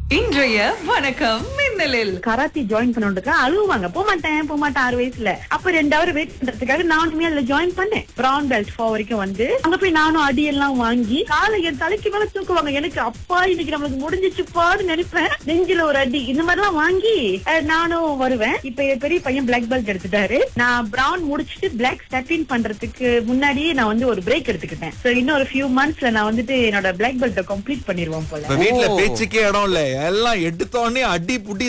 இன்றைய வணக்கம் மின்னலில் karate join பண்ணணுக்கா அழுவாங்க போக மாட்டேன் போக மாட்டேன் ஆறு வயசுல அப்ப ரெண்டு ஹவர் வெயிட் பண்றதுக்காக நானுமே அதுல ஜாயின் பண்ணேன் பிரவுன் பெல்ட் ஃபோர் வரைக்கும் வந்து அங்க போய் நானும் அடியெல்லாம் வாங்கி காலை என் தலைக்கு மேல தூக்குவாங்க எனக்கு அப்பா இன்னைக்கு நம்மளுக்கு முடிஞ்சிச்சுப்பான்னு நினைப்பேன் நெஞ்சில ஒரு அடி இந்த மாதிரி எல்லாம் வாங்கி அஹ், நானும் வருவேன் இப்ப என் பெரிய பையன் பிளாக் பெல்ட் எடுத்துட்டாரு நான் பிரவுன் முடிச்சிட்டு பிளாக் ஸ்டெப்பின் பண்றதுக்கு முன்னாடியே நான் வந்து ஒரு பிரேக் எடுத்துக்கிட்டேன் சோ இன்னும் ஒரு ஃபியூ மந்த்ஸ்ல நான் வந்துட்டு என்னோட பிளாக் பெல்ட்டை கம்ப்ளீட் பண்ணிருவோம் போல இப்ப வீட்ல ஓ. பேச்சுக்கே இடம் இல்ல எல்லாம் எடுத்த உடனே அடி புடி